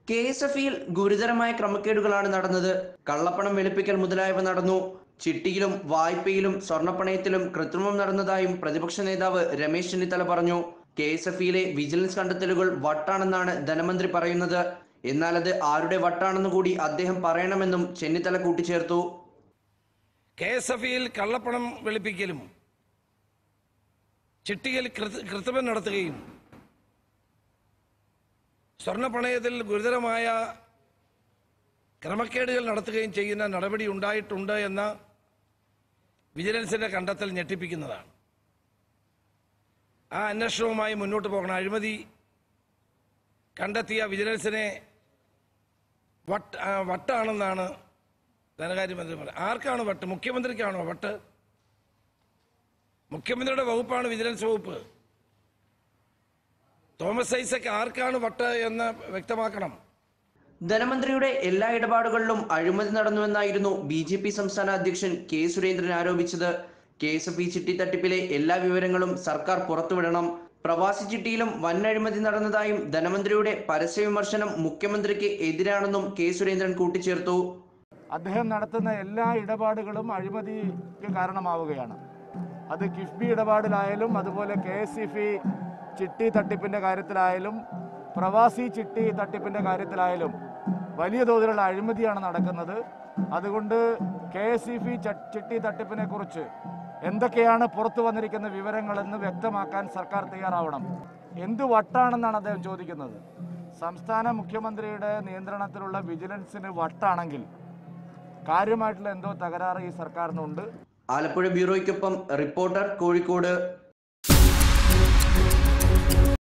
K S F ഇയിൽ ഗുരുതരമായ ക്രമക്കേടുകളാണ് നടന്നത് കള്ളപ്പണം വെളുപ്പിക്കൽ മുതലായവ നടന്നു ചിട്ടിയിലും വായ്പയിലും സ്വർണ്ണപ്പണയത്തിലും കൃത്രിമം നടന്നതായും പ്രതിപക്ഷ നേതാവ് രമേശ് ചെന്നിത്തല പറഞ്ഞു കെ എസ് എഫ് ഇയിലെ വിജിലൻസ് കണ്ടെത്തലുകൾ വട്ടാണെന്നാണ് ധനമന്ത്രി പറയുന്നത് എന്നാൽ അത് ആരുടെ വട്ടാണെന്ന് കൂടി അദ്ദേഹം പറയണമെന്നും ചെന്നിത്തല കൂട്ടിച്ചേർത്തു കെ എസ് എഫ് ഇയിൽ കള്ളപ്പണം വെളുപ്പിക്കലും ചിട്ടിയിൽ കൃത- കൃത്രിമം നടത്തുകയും സ്വർണ്ണപ്പണയത്തിൽ ഗുരുതരമായ ക്രമക്കേടുകൾ നടത്തുകയും ചെയ്യുന്ന നടപടി ഉണ്ടായിട്ടുണ്ട് എന്ന വിജിലൻസിന്റെ കണ്ടെത്തൽ ഞെട്ടിപ്പിക്കുന്നതാണ് ആ അന്വേഷണവുമായി മുന്നോട്ട് പോകണം അഴിമതി കണ്ടെത്തിയ വിജിലൻസിനെ വട്ട് ആ, വട്ടാണെന്നാണ് ധനകാര്യമന്ത്രി പറയുന്നത് ആർക്കാണ് വട്ട് മുഖ്യമന്ത്രിക്കാണോ വട്ട് മുഖ്യമന്ത്രിയുടെ വകുപ്പാണ് വിജിലൻസ് വകുപ്പ് തോമസ് ഐസക് ആർക്കാണ് വട്ട് എന്ന് വ്യക്തമാക്കണം ധനമന്ത്രിയുടെ എല്ലാ ഇടപാടുകളിലും അഴിമതി നടന്നുവെന്നായിരുന്നു ബി ജെ പി സംസ്ഥാന അധ്യക്ഷൻ കെ സുരേന്ദ്രൻ ആരോപിച്ചത് കെ എസ് എഫ് ഇ ചിട്ടി തട്ടിപ്പിലെ എല്ലാ വിവരങ്ങളും സർക്കാർ പുറത്തുവിടണം പ്രവാസി ചിട്ടിയിലും വൻ അഴിമതി നടന്നതായും ധനമന്ത്രിയുടെ പരസ്യ വിമർശനം മുഖ്യമന്ത്രിക്ക് എതിരാണെന്നും കെ സുരേന്ദ്രൻ കൂട്ടിച്ചേർത്തു അദ്ദേഹം നടത്തുന്ന എല്ലാ ഇടപാടുകളും അഴിമതിക്ക് കാരണമാവുകയാണ് അത് കിഫ്ബി ഇടപാടിലായാലും അതുപോലെ കെ എസ് ഇ ചിട്ടി തട്ടിപ്പിൻ്റെ കാര്യത്തിലായാലും പ്രവാസി ചിട്ടി തട്ടിപ്പിൻ്റെ കാര്യത്തിലായാലും വലിയ തോതിലുള്ള അഴിമതിയാണ് നടക്കുന്നത് അതുകൊണ്ട് കെ എസ് ഇ ചിട്ടി തട്ടിപ്പിനെ കുറിച്ച് എന്തൊക്കെയാണ് പുറത്തു വന്നിരിക്കുന്ന വിവരങ്ങളെന്ന് വ്യക്തമാക്കാൻ സർക്കാർ തയ്യാറാവണം എന്ത് വട്ടാണെന്നാണ് അദ്ദേഹം ചോദിക്കുന്നത് സംസ്ഥാന മുഖ്യമന്ത്രിയുടെ നിയന്ത്രണത്തിലുള്ള വിജിലൻസിന് വട്ടാണെങ്കിൽ കാര്യമായിട്ടുള്ള എന്തോ തകരാറ് ഈ സർക്കാരിനുണ്ട് ആലപ്പുഴ ബ്യൂറോയ്ക്കൊപ്പം റിപ്പോർട്ടർ കോഴിക്കോട്